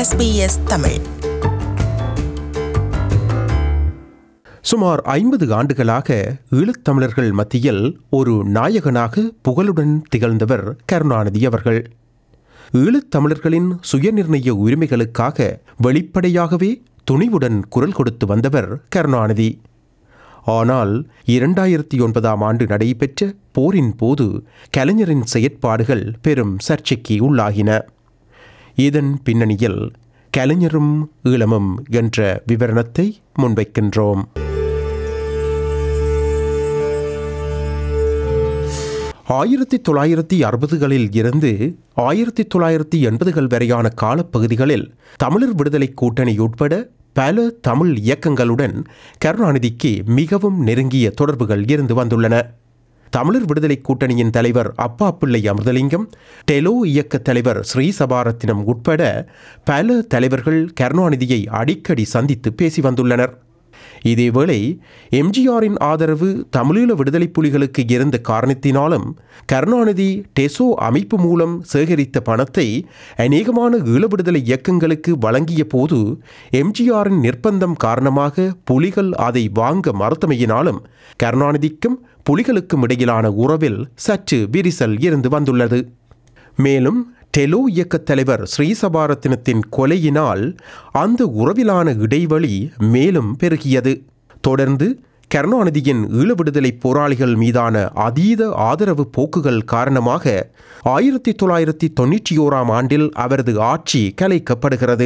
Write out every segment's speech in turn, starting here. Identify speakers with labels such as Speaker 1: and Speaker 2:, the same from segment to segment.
Speaker 1: SBS Tamil
Speaker 2: சுமார் ஐம்பது ஆண்டுகளாக ஈழத்தமிழர்கள் மத்தியில் ஒரு நாயகனாக புகழுடன் திகழ்ந்தவர் கருணாநிதி அவர்கள் ஈழத்தமிழர்களின் சுயநிர்ணய உரிமைகளுக்காக வெளிப்படையாகவே துணிவுடன் குரல் கொடுத்து வந்தவர் கருணாநிதி ஆனால் இரண்டாயிரத்தி ஒன்பதாம் ஆண்டு நடைபெற்ற போரின் போது கலைஞரின் செயற்பாடுகள் பெரும் சர்ச்சைக்கு உள்ளாகின இதன் பின்னணியில் கலைஞரும் ஈழமும் என்ற விவரணத்தை முன்வைக்கின்றோம் ஆயிரத்தி தொள்ளாயிரத்தி அறுபதுகளில் இருந்து ஆயிரத்தி தொள்ளாயிரத்தி எண்பதுகள் வரையான காலப்பகுதிகளில் தமிழர் விடுதலை கூட்டணி உட்பட பல தமிழ் இயக்கங்களுடன் கருணாநிதிக்கு மிகவும் நெருங்கிய தொடர்புகள் இருந்து வந்துள்ளன தமிழர் விடுதலை கூட்டணியின் தலைவர் அப்பா பிள்ளை அமிர்தலிங்கம் டெலோ இயக்க தலைவர் ஸ்ரீ சபாரத்தினம் உட்பட பல தலைவர்கள் கருணாநிதியை அடிக்கடி சந்தித்து பேசி வந்துள்ளனர் இதேவேளை எம்ஜிஆரின் ஆதரவு தமிழீழ விடுதலை புலிகளுக்கு இருந்த காரணத்தினாலும் கருணாநிதி டெசோ அமைப்பு மூலம் சேகரித்த பணத்தை அநேகமான ஈழ விடுதலை இயக்கங்களுக்கு வழங்கிய போது எம்ஜிஆரின் நிர்பந்தம் காரணமாக புலிகள் அதை வாங்க மறுத்தமையினாலும் கருணாநிதிக்கும் புலிகளுக்கும் இடையிலான உறவில் சற்று விரிசல் இருந்து வந்துள்ளது மேலும் டெலோ இயக்கத் தலைவர் ஸ்ரீசபாரத்தினத்தின் கொலையினால் அந்த உறவிலான இடைவெளி மேலும் பெருகியது தொடர்ந்து கருணாநிதியின் ஈழ விடுதலை போராளிகள் மீதான அதீத ஆதரவு போக்குகள் காரணமாக ஆயிரத்தி தொள்ளாயிரத்தி தொண்ணூற்றி ஓராம் ஆண்டில் அவரது ஆட்சி கலைக்கப்படுகிறது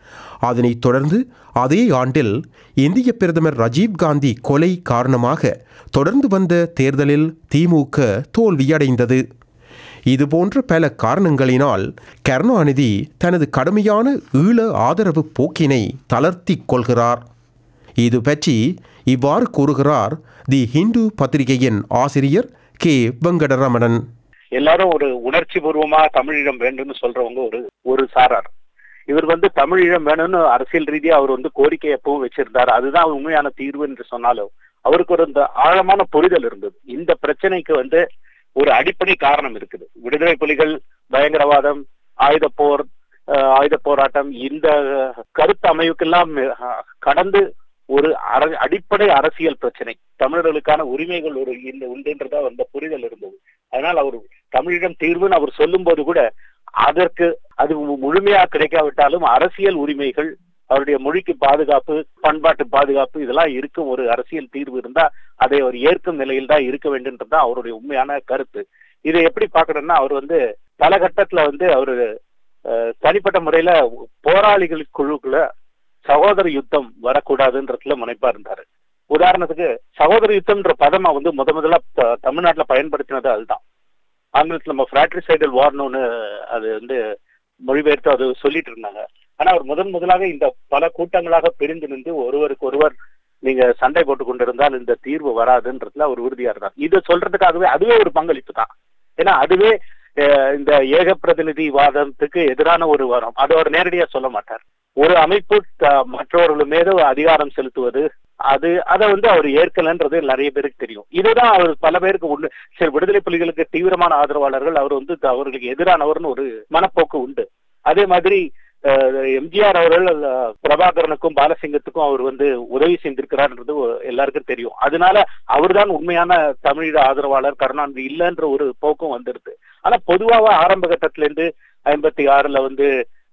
Speaker 2: அதனைத் தொடர்ந்து அதே ஆண்டில் இந்திய பிரதமர் ராஜீவ்காந்தி கொலை காரணமாக தொடர்ந்து வந்த தேர்தலில் திமுக தோல்வியடைந்தது இதுபோன்ற பல காரணங்களினால் கருணாநிதி தனது கடுமையான ஈழ ஆதரவு போக்கினை தளர்த்திக் கொள்கிறார் இது பற்றி இவ்வாறு கூறுகிறார் தி ஹிந்து பத்திரிகையின் ஆசிரியர் கே வெங்கடரமணன்
Speaker 3: எல்லாரும் ஒரு உணர்ச்சி பூர்வமா தமிழீழம் வேண்டும்னு சொல்றவங்க ஒரு ஒரு சாரார் இவர் வந்து தமிழீழம் வேணும்னு அரசியல் ரீதியா அவர் வந்து கோரிக்கை எப்பவும் வச்சிருந்தார் அதுதான் உண்மையான தீர்வு என்று சொன்னாலும் அவருக்கு ஒரு இந்த ஆழமான புரிதல் இருந்தது இந்த பிரச்சனைக்கு வந்து ஒரு அடிப்படை காரணம் இருக்குது விடுதலை புலிகள் பயங்கரவாதம் ஆயுத போர் ஆயுத போராட்டம் இந்த கருத்து அமைவுக்கெல்லாம் கடந்து ஒரு அர அடிப்படை அரசியல் பிரச்சனை தமிழர்களுக்கான உரிமைகள் ஒரு இந்த உண்டுன்றதா அந்த புரிதல் இருந்தது அதனால் அவர் தமிழிடம் தீர்வுன்னு அவர் சொல்லும் போது கூட அதற்கு அது முழுமையா கிடைக்காவிட்டாலும் அரசியல் உரிமைகள் அவருடைய மொழிக்கு பாதுகாப்பு பண்பாட்டு பாதுகாப்பு இதெல்லாம் இருக்கும் ஒரு அரசியல் தீர்வு இருந்தா அதை அவர் ஏற்கும் நிலையில் தான் இருக்க வேண்டும்ன்றதுதான் அவருடைய உண்மையான கருத்து இதை எப்படி பாக்கணும்னா அவர் வந்து பல கட்டத்துல வந்து அவரு தனிப்பட்ட முறையில போராளிகள் குழுக்குள்ள சகோதர யுத்தம் வரக்கூடாதுன்றதுல முனைப்பா இருந்தாரு உதாரணத்துக்கு சகோதர யுத்தம்ன்ற பதமா வந்து முத முதல்ல தமிழ்நாட்டுல பயன்படுத்தினது அதுதான் ஆங்கிலத்துல நம்ம பிராட்ரிசைடல் வார்னு ஒண்ணு அது வந்து மொழிபெயர்த்து அது சொல்லிட்டு இருந்தாங்க ஆனா அவர் முதன் முதலாக இந்த பல கூட்டங்களாக பிரிந்து நின்று ஒருவருக்கு ஒருவர் நீங்க சண்டை போட்டு கொண்டிருந்தால் இந்த தீர்வு வராதுன்றதுல அவர் உறுதியா இருந்தார் இதை சொல்றதுக்காகவே அதுவே ஒரு பங்களிப்பு தான் ஏன்னா அதுவே இந்த ஏக பிரதிநிதி வாதத்துக்கு எதிரான ஒரு வாரம் அதை அவர் நேரடியா சொல்ல மாட்டார் ஒரு அமைப்பு மற்றவர்கள் மீது அதிகாரம் செலுத்துவது அது அதை வந்து அவர் ஏற்கலன்றது நிறைய பேருக்கு தெரியும் இதுதான் அவர் பல பேருக்கு உண்டு சரி விடுதலை புலிகளுக்கு தீவிரமான ஆதரவாளர்கள் அவர் வந்து அவர்களுக்கு எதிரானவர்னு ஒரு மனப்போக்கு உண்டு அதே மாதிரி எம்ஜிஆர் அவர்கள் பிரபாகரனுக்கும் பாலசிங்கத்துக்கும் அவர் வந்து உதவி செய்திருக்கிறார்ன்றது எல்லாருக்கும் தெரியும் அதனால அவர் தான் உண்மையான தமிழீழ ஆதரவாளர் கருணாநிதி இல்லைன்ற ஒரு போக்கும் வந்துருது ஆனா பொதுவாக ஆரம்ப கட்டத்துல இருந்து ஐம்பத்தி ஆறுல வந்து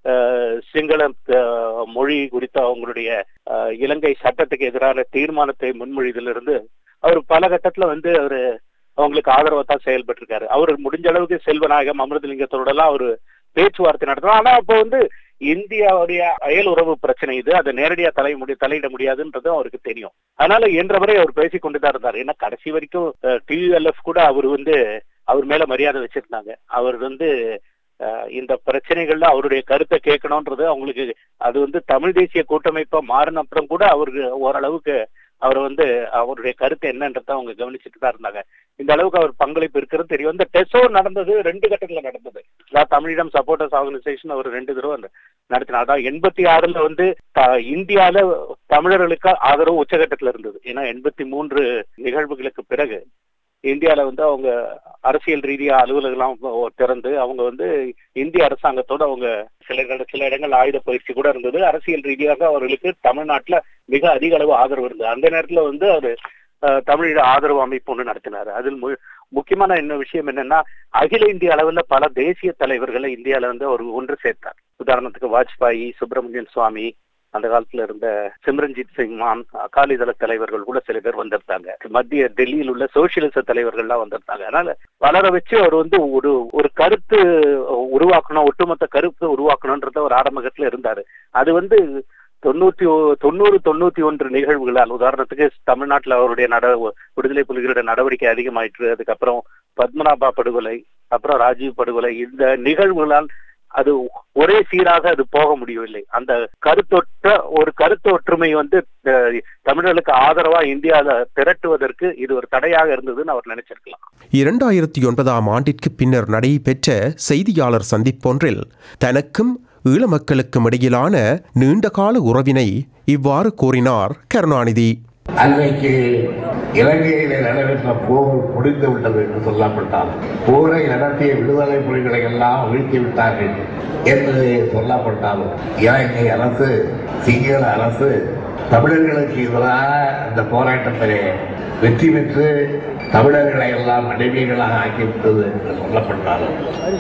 Speaker 3: சிங்கள மொழி குறித்த அவங்களுடைய இலங்கை சட்டத்துக்கு எதிரான தீர்மானத்தை முன்மொழிதிலிருந்து அவர் பல கட்டத்துல வந்து அவரு அவங்களுக்கு ஆதரவை தான் செயல்பட்டு இருக்காரு அவர் முடிஞ்ச அளவுக்கு செல்வநாயகம் அமிர்தலிங்கத்தோட எல்லாம் அவரு பேச்சுவார்த்தை நடத்தணும் ஆனா அப்போ வந்து இந்தியாவுடைய அயல் உறவு பிரச்சனை இது அதை நேரடியா தலை முடி தலையிட முடியாதுன்றதும் அவருக்கு தெரியும் அதனால இயன்றவரை அவர் பேசிக் கொண்டுதான் இருந்தார் ஏன்னா கடைசி வரைக்கும் டியூஎல்எஃப் கூட அவர் வந்து அவர் மேல மரியாதை வச்சிருந்தாங்க அவர் வந்து இந்த பிரச்சனைகள்ல அவருடைய கருத்தை கேட்கணும்ன்றது அவங்களுக்கு அது வந்து தமிழ் தேசிய கூட்டமைப்பா மாறின அப்புறம் கூட அவருக்கு ஓரளவுக்கு அவர் வந்து அவருடைய கருத்து என்னன்றத அவங்க கவனிச்சுட்டு தான் இருந்தாங்க இந்த அளவுக்கு அவர் பங்களிப்பு இருக்கிறது தெரியும் இந்த டெசோ நடந்தது ரெண்டு கட்டத்துல நடந்தது அதாவது தமிழிடம் சப்போர்ட்டர்ஸ் ஆர்கனைசேஷன் அவர் ரெண்டு தடவை நடத்தினார் அதான் எண்பத்தி ஆறுல வந்து இந்தியால தமிழர்களுக்கு ஆதரவு உச்சகட்டத்துல இருந்தது ஏன்னா எண்பத்தி மூன்று நிகழ்வுகளுக்கு பிறகு இந்தியால வந்து அவங்க அரசியல் ரீதியா அலுவலகம்லாம் திறந்து அவங்க வந்து இந்திய அரசாங்கத்தோட அவங்க சில இட- சில இடங்கள் ஆயுத பயிற்சி கூட இருந்தது அரசியல் ரீதியாக அவர்களுக்கு தமிழ்நாட்டுல மிக அதிக அளவு ஆதரவு இருந்தது அந்த நேரத்துல வந்து அவர் தமிழீழ ஆதரவு அமைப்பு ஒன்று நடத்தினார் அதில் மு- முக்கியமான என்ன விஷயம் என்னன்னா அகில இந்திய அளவுல பல தேசிய தலைவர்களை இந்தியால வந்து அவர் ஒன்று சேர்த்தார் உதாரணத்துக்கு வாஜ்பாய் சுப்பிரமணியன் சுவாமி அந்த காலத்துல இருந்த சிம்ரன்ஜித் சிங் மான் அகாலிதள தலைவர்கள் கூட சில பேர் வந்திருந்தாங்க மத்திய டெல்லியில் உள்ள சோசியலிச தலைவர்கள்லாம் வந்திருந்தாங்க அதனால வளர வச்சு அவர் வந்து ஒரு ஒரு கருத்து உருவாக்கணும் ஒட்டுமொத்த கருத்து உருவாக்கணும்ன்றத ஒரு ஆரம்பகத்துல இருந்தாரு அது வந்து தொண்ணூத்தி ஒ- தொண்ணூறு தொண்ணூத்தி ஒன்று நிகழ்வுகளால் உதாரணத்துக்கு தமிழ்நாட்டுல அவருடைய நட விடுதலை புலிகளுடைய நடவடிக்கை அதிகமாயிற்று அதுக்கப்புறம் பத்மநாபா படுகொலை அப்புறம் ராஜீவ் படுகொலை இந்த நிகழ்வுகளால் அது ஒரே சீராக அது போக முடியவில்லை அந்த கருத்தொற்ற ஒரு கருத்து ஒற்றுமை வந்து அஹ், தமிழர்களுக்கு ஆதரவா இந்தியால திரட்டுவதற்கு இது ஒரு தடையாக இருந்ததுன்னு அவர் நினைச்சிருக்கலாம்
Speaker 2: இரண்டாயிரத்தி ஒன்பதாம் ஆண்டிற்கு பின்னர் நடைபெற்ற செய்தியாளர் சந்திப்பொன்றில் தனக்கும் ஈழ மக்களுக்கும் இடையிலான நீண்டகால உறவினை இவ்வாறு கூறினார் கருணாநிதி
Speaker 1: அன்றைக்கு இலங்கையிலே நடைபெற்ற போர் முடிந்து விட்டது என்று சொல்லப்பட்டால் போரை நடத்திய விடுதலை புலிகளை எல்லாம் வீழ்த்தி விட்டார்கள் என்று சொல்லப்பட்டாலும் இலங்கை அரசு சிங்கள அரசு தமிழர்களுக்கு எதிரான அந்த போராட்டத்திலே வெற்றி பெற்று தமிழர்களை எல்லாம் அடிமைகளாக ஆக்கிவிட்டது என்று சொல்லப்பட்டாலும்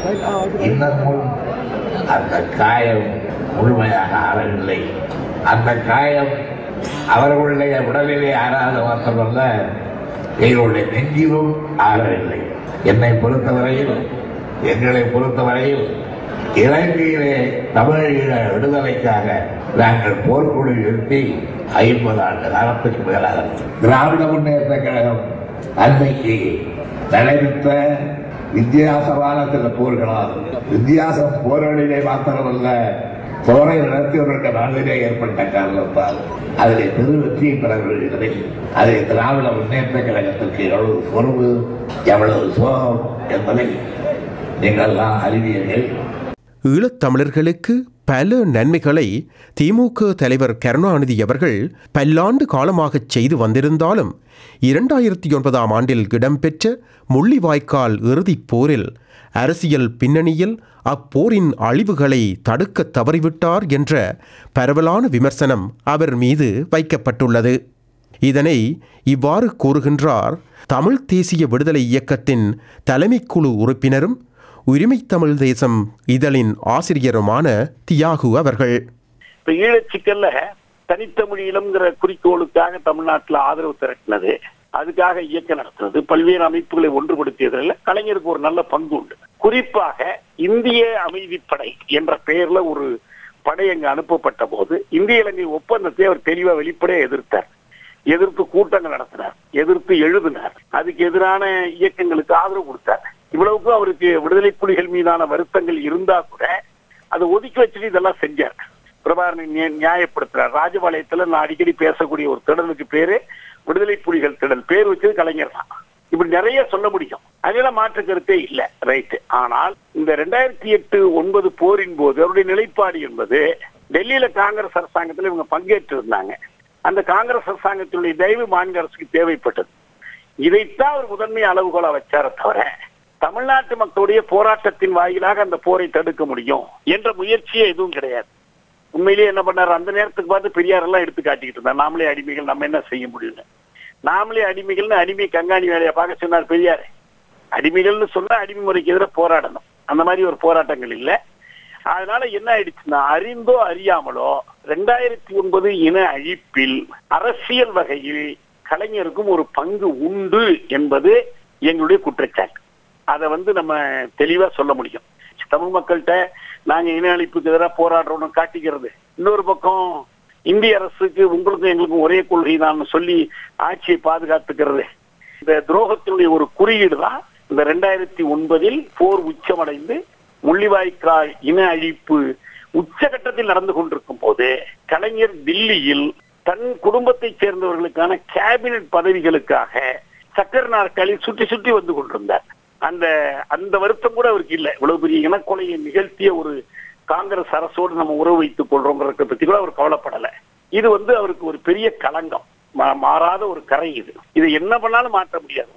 Speaker 1: இன்னமும் அந்த காயம் முழுமையாக ஆறவில்லை அந்த காயம் அவர்களுடைய உடலிலே ஆறாத மாத்திரமல்ல எங்களுடைய நெஞ்சிலும் ஆறவில்லை என்னை பொறுத்தவரையில் எங்களை பொறுத்தவரையில் இலங்கையிலே தமிழீழ விடுதலைக்காக நாங்கள் போர்க்குழு நிறுத்தி ஐம்பது ஆண்டு காலத்துக்கு மேலாக திராவிட முன்னேற்ற கழகம் அன்னைக்கு நடைபெற்ற வித்தியாசமான சில போர்களால் வித்தியாசம் போர்களிலே மாத்திரமல்ல போரை நடத்தியவர்களுக்கு நாளிலே ஏற்பட்ட காரணத்தால் அதிலே பெரு வெற்றியை பெறவில்லை அதை திராவிட முன்னேற்ற கழகத்திற்கு எவ்வளவு பொறுப்பு எவ்வளவு சோகம் என்பதை நீங்கள் எல்லாம் அறிவீர்கள்
Speaker 2: ஈழத்தமிழர்களுக்கு பல நன்மைகளை திமுக தலைவர் கருணாநிதி அவர்கள் பல்லாண்டு காலமாகச் செய்து வந்திருந்தாலும் இரண்டாயிரத்தி ஒன்பதாம் ஆண்டில் இடம்பெற்ற முள்ளிவாய்க்கால் இறுதிப் போரில் அரசியல் பின்னணியில் அப்போரின் அழிவுகளை தடுக்க தவறிவிட்டார் என்ற பரவலான விமர்சனம் அவர் மீது வைக்கப்பட்டுள்ளது இதனை இவ்வாறு கூறுகின்றார் தமிழ் தேசிய விடுதலை இயக்கத்தின் தலைமைக்குழு உறுப்பினரும் உரிமை தமிழ் தேசம் இதழின் ஆசிரியருமான தியாகு அவர்கள்
Speaker 4: இப்ப ஈழச்சிக்கல்ல தனித்தமிழீழம்ங்கிற குறிக்கோளுக்காக தமிழ்நாட்டுல ஆதரவு திரட்டினது அதுக்காக இயக்கம் நடத்துனது பல்வேறு அமைப்புகளை ஒன்றுபடுத்தியதில் கலைஞருக்கு ஒரு நல்ல பங்கு உண்டு குறிப்பாக இந்திய அமைதிப்படை என்ற பெயர்ல ஒரு படை அங்கு அனுப்பப்பட்ட போது இந்திய இலங்கை ஒப்பந்தத்தை அவர் தெளிவா வெளிப்படையா எதிர்த்தார் எதிர்த்து கூட்டங்கள் நடத்தினார் எதிர்த்து எழுதினார் அதுக்கு எதிரான இயக்கங்களுக்கு ஆதரவு கொடுத்தார் இவ்வளவுக்கும் அவருக்கு விடுதலை புலிகள் மீதான வருத்தங்கள் இருந்தா கூட அதை ஒதுக்கி வச்சுட்டு இதெல்லாம் செஞ்சார் பிரபாகரனை நியா- நியாயப்படுத்துறார் ராஜபாளையத்துல நான் அடிக்கடி பேசக்கூடிய ஒரு திடலுக்கு பேரு விடுதலை புலிகள் திடல் பேர் வச்சது கலைஞர் தான் இப்படி நிறைய சொல்ல முடியும் அதெல்லாம் மாற்று கருத்தே இல்ல ரைட் ஆனால் இந்த ரெண்டாயிரத்தி எட்டு ஒன்பது போரின் போது அவருடைய நிலைப்பாடு என்பது டெல்லியில காங்கிரஸ் அரசாங்கத்துல இவங்க பங்கேற்று இருந்தாங்க அந்த காங்கிரஸ் அரசாங்கத்தினுடைய தயவு மாநில அரசுக்கு தேவைப்பட்டது இதைத்தான் அவர் முதன்மை அளவுகோலா வச்சார தவிர தமிழ்நாட்டு மக்களுடைய போராட்டத்தின் வாயிலாக அந்த போரை தடுக்க முடியும் என்ற முயற்சியே எதுவும் கிடையாது உண்மையிலேயே என்ன பண்ணாரு அந்த நேரத்துக்கு பார்த்து பெரியார் எல்லாம் எடுத்து காட்டிக்கிட்டு இருந்தார் நாமளே அடிமைகள் நம்ம என்ன செய்ய முடியும்னு நாமளே அடிமைகள்னு அடிமை கங்காணி வேலையை பார்க்க சொன்னார் பெரியார் அடிமைகள்னு சொன்னா அடிமை முறைக்கு எதிராக போராடணும் அந்த மாதிரி ஒரு போராட்டங்கள் இல்லை அதனால என்ன ஆயிடுச்சுன்னா அறிந்தோ அறியாமலோ ரெண்டாயிரத்தி ஒன்பது இன அழிப்பில் அரசியல் வகையில் கலைஞருக்கும் ஒரு பங்கு உண்டு என்பது எங்களுடைய குற்றச்சாட்டு அதை வந்து நம்ம தெளிவா சொல்ல முடியும் தமிழ் மக்கள்கிட்ட நாங்க இன அழிப்புக்கு எதிராக போராடுறோம்னு காட்டிக்கிறது இன்னொரு பக்கம் இந்திய அரசுக்கு உங்களுக்கும் எங்களுக்கும் ஒரே கொள்கை தான் சொல்லி ஆட்சியை பாதுகாத்துக்கிறது இந்த துரோகத்தினுடைய ஒரு குறியீடு தான் இந்த ரெண்டாயிரத்தி ஒன்பதில் போர் உச்சமடைந்து முள்ளிவாய்க்கால் இன அழிப்பு உச்சகட்டத்தில் நடந்து கொண்டிருக்கும் போது கலைஞர் தில்லியில் தன் குடும்பத்தைச் சேர்ந்தவர்களுக்கான கேபினெட் பதவிகளுக்காக சக்கர நாற்காலில் சுற்றி சுற்றி வந்து கொண்டிருந்தார் அந்த அந்த வருத்தம் கூட அவருக்கு இல்லை இவ்வளவு பெரிய இனக்கொலையை நிகழ்த்திய ஒரு காங்கிரஸ் அரசோடு நம்ம உறவு வைத்துக் கொள்றோங்கிறத பத்தி கூட அவர் கவலைப்படல இது வந்து அவருக்கு ஒரு பெரிய களங்கம் மா- மாறாத ஒரு கரை இது இதை என்ன பண்ணாலும் மாற்ற முடியாது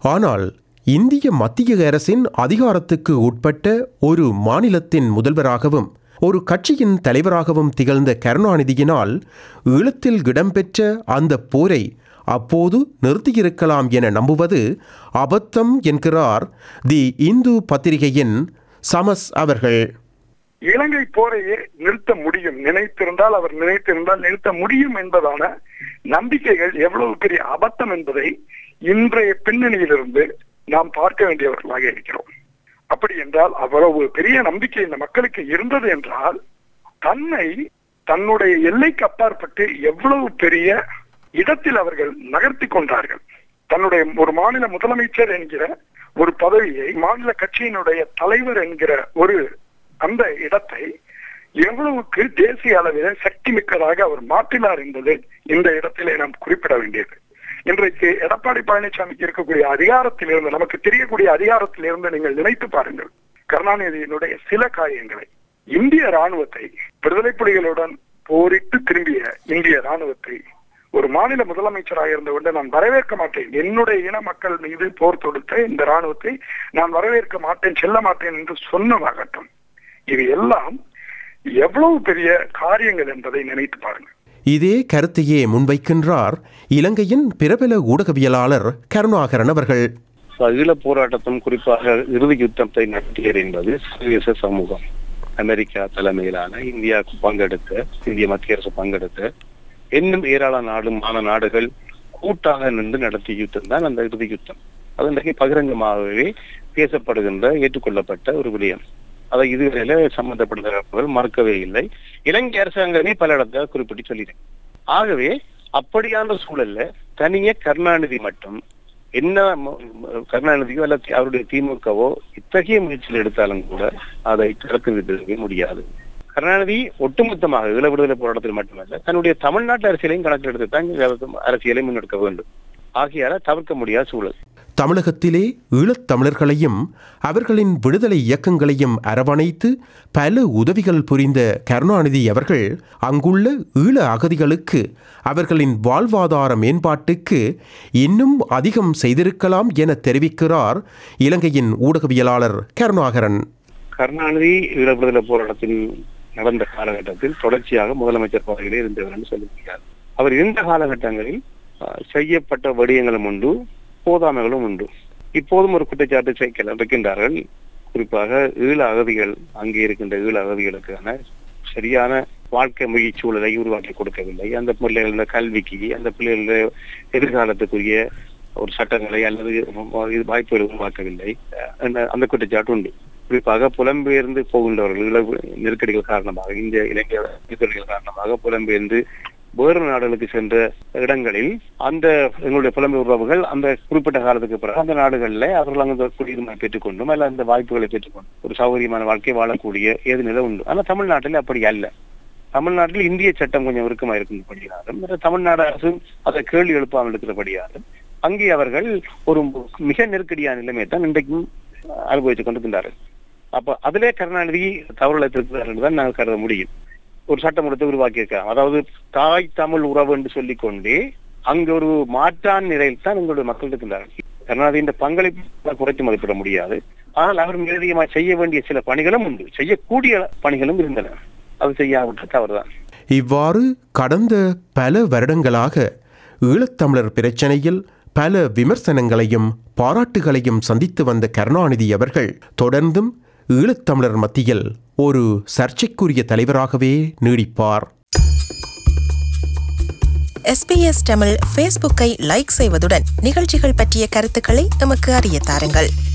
Speaker 2: ஆனால் இந்திய மத்திய அரசின் அதிகாரத்துக்கு உட்பட்ட ஒரு மாநிலத்தின் முதல்வராகவும் ஒரு கட்சியின் தலைவராகவும் திகழ்ந்த கருணாநிதியினால் ஈழத்தில் இடம்பெற்ற அந்த போரை அப்போது நிறுத்தியிருக்கலாம் என நம்புவது அபத்தம் என்கிறார் தி இந்து பத்திரிகையின் சமஸ் அவர்கள்
Speaker 5: இலங்கை போரையே நிறுத்த முடியும் நினைத்திருந்தால் அவர் நினைத்திருந்தால் நிறுத்த முடியும் என்பதான நம்பிக்கைகள் எவ்வளவு பெரிய அபத்தம் என்பதை இன்றைய பின்னணியிலிருந்து நாம் பார்க்க வேண்டியவர்களாக இருக்கிறோம் அப்படி என்றால் அவ்வளவு பெரிய நம்பிக்கை இந்த மக்களுக்கு இருந்தது என்றால் தன்னை தன்னுடைய எல்லைக்கு அப்பாற்பட்டு எவ்வளவு பெரிய இடத்தில் அவர்கள் நகர்த்தி கொண்டார்கள் தன்னுடைய ஒரு மாநில முதலமைச்சர் என்கிற ஒரு பதவியை மாநில கட்சியினுடைய தலைவர் என்கிற ஒரு அந்த இடத்தை எவ்வளவுக்கு தேசிய அளவில் சக்தி மிக்கதாக அவர் மாற்றினார் என்பது இந்த இடத்திலே நாம் குறிப்பிட வேண்டியது இன்றைக்கு எடப்பாடி பழனிசாமிக்கு இருக்கக்கூடிய அதிகாரத்திலிருந்து நமக்கு தெரியக்கூடிய அதிகாரத்திலிருந்து நீங்கள் நினைத்து பாருங்கள் கருணாநிதியினுடைய சில காரியங்களை இந்திய ராணுவத்தை விடுதலை புலிகளுடன் போரிட்டு திரும்பிய இந்திய ராணுவத்தை ஒரு மாநில முதலமைச்சராக இருந்தவுடன் நான் வரவேற்க மாட்டேன் என்னுடைய இன மக்கள் மீது போர் தொடுத்த இந்த ராணுவத்தை நான் வரவேற்க மாட்டேன் செல்ல மாட்டேன் என்று சொன்னதாகட்டும் இது எல்லாம் எவ்வளவு பெரிய காரியங்கள் என்பதை நினைத்து பாருங்கள்
Speaker 2: இதே கருத்தையே முன்வைக்கின்றார் இலங்கையின் பிரபல ஊடகவியலாளர் கருணாகரன் அவர்கள்
Speaker 6: ஈழப் போராட்டத்தும் குறிப்பாக இறுதி யுத்தத்தை நடத்தியது என்பது சர்வதேச சமூகம் அமெரிக்கா தலைமையிலான இந்தியா பங்கெடுத்த இந்திய மத்திய அரசு பங்கெடுத்த இன்னும் ஏராளமான நாடு மான நாடுகள் கூட்டாக நின்று நடத்திய யுத்தம் தான் அந்த இறுதி யுத்தம் அது இன்றைக்கு பகிரங்கமாகவே பேசப்படுகின்ற ஏற்றுக்கொள்ளப்பட்ட ஒரு விடயம் அதை இதுவரையில சம்பந்தப்பட்டவர்கள் மறுக்கவே இல்லை இலங்கை அரசாங்கமே பல இடத்துல குறிப்பிட்டு சொல்லிட்டேன் ஆகவே அப்படியான சூழல்ல தனியே கருணாநிதி மட்டும் என்ன ம- ம- கருணாநிதியோ அல்ல அவருடைய திமுகவோ இத்தகைய முயற்சியில் எடுத்தாலும் கூட அதை தடுத்து விடவே முடியாது கருணாநிதி ஒட்டுமொத்தமாக ஈழ விடுதலை போராட்டத்தில் மட்டுமல்ல தன்னுடைய தமிழ்நாட்டு அரசியலையும் கணக்கில் எடுத்து தான் அரசியலை முன்னெடுக்க வேண்டும் ஆகியால தவிர்க்க முடியாத சூழல்
Speaker 2: தமிழகத்திலே ஈழத் தமிழர்களையும் அவர்களின் விடுதலை இயக்கங்களையும் அரவணைத்து பல உதவிகள் புரிந்த கருணாநிதி அவர்கள் அங்குள்ள ஈழ அகதிகளுக்கு அவர்களின் வாழ்வாதார மேம்பாட்டுக்கு இன்னும் அதிகம் செய்திருக்கலாம் என தெரிவிக்கிறார் இலங்கையின் ஊடகவியலாளர் கருணாகரன்
Speaker 6: கருணாநிதி ஈழ விடுதலை போராட்டத்தில் நடந்த காலகட்டத்தில் தொடர்ச்சியாக முதலமைச்சர் பதவியிலே இருந்தவர் என்று சொல்ல முடியாது அவர் இருந்த காலகட்டங்களில் அஹ், செய்யப்பட்ட வடிவங்களும் உண்டு போதாமைகளும் உண்டு இப்போதும் ஒரு குற்றச்சாட்டு செய்ய இருக்கின்றார்கள் குறிப்பாக ஈழ அகதிகள் அங்கே இருக்கின்ற ஈழ அகதிகளுக்கான சரியான வாழ்க்கை மொழி சூழலை உருவாக்கி கொடுக்கவில்லை அந்த பிள்ளைகளோட கல்விக்கு அந்த பிள்ளைகளோட எதிர்காலத்துக்குரிய ஒரு சட்டங்களை அல்லது இது வாய்ப்புகளை உருவாக்கவில்லை அஹ் அந்த குற்றச்சாட்டு உண்டு குறிப்பாக புலம்பெயர்ந்து போகின்றவர்கள் இளவு நெருக்கடிகள் காரணமாக இந்த இலங்கை நெருக்கடிகள் காரணமாக புலம்பெயர்ந்து வேறு நாடுகளுக்கு சென்ற இடங்களில் அந்த எங்களுடைய புலம்பெயர் உறவுகள் அந்த குறிப்பிட்ட காலத்துக்கு பிறகு அந்த நாடுகளில் அவர்கள் அங்கு குடியுரிமை பெற்றுக்கொண்டும் அல்ல அந்த வாய்ப்புகளை பெற்றுக்கொண்டும் ஒரு சௌகரியமான வாழ்க்கை வாழக்கூடிய ஏது நிலை உண்டு ஆனால் தமிழ்நாட்டில் அப்படி அல்ல தமிழ்நாட்டில் இந்திய சட்டம் கொஞ்சம் இறுக்கமாக இருக்கிறபடியாலும் மற்ற தமிழ்நாடு அரசும் அதை கேள்வி எழுப்பாமல் இருக்கிறபடியாலும் அங்கே அவர்கள் ஒரு மிக நெருக்கடியான நிலைமை தான் இன்றைக்கும் அனுபவித்துக் கொண்டிருக்கின்றார்கள் அப்ப அதிலே கருணாநிதி தவறுழைத்திருக்கிறார் என்று தான் நாங்கள் கருத முடியும் ஒரு சட்டமன்றத்தை உருவாக்கியிருக்காங்க அதாவது தாய் தமிழ் உறவு என்று சொல்லிக் கொண்டே அங்கு ஒரு மாற்றான் நிலையில் தான் எங்களுடைய மக்கள் இருக்கின்றார்கள் கருணாநிதியின் பங்களிப்பு குறைத்து மதிப்பிட முடியாது ஆனால் அவர் மேலதிகமாக செய்ய வேண்டிய சில பணிகளும் உண்டு செய்யக்கூடிய பணிகளும் இருந்தன அது செய்யாவிட்ட தவறுதான்
Speaker 2: இவ்வாறு கடந்த பல வருடங்களாக ஈழத்தமிழர் பிரச்சனையில் பல விமர்சனங்களையும் பாராட்டுகளையும் சந்தித்து வந்த கருணாநிதி அவர்கள் தொடர்ந்தும் ஈழத்தமிழர் மத்தியில் ஒரு சர்ச்சைக்குரிய தலைவராகவே நீடிப்பார்
Speaker 7: எஸ்பிஎஸ் தமிழ் ஃபேஸ்புக்கை லைக் செய்வதுடன் நிகழ்ச்சிகள் பற்றிய கருத்துக்களை எமக்கு அறிய தாருங்கள்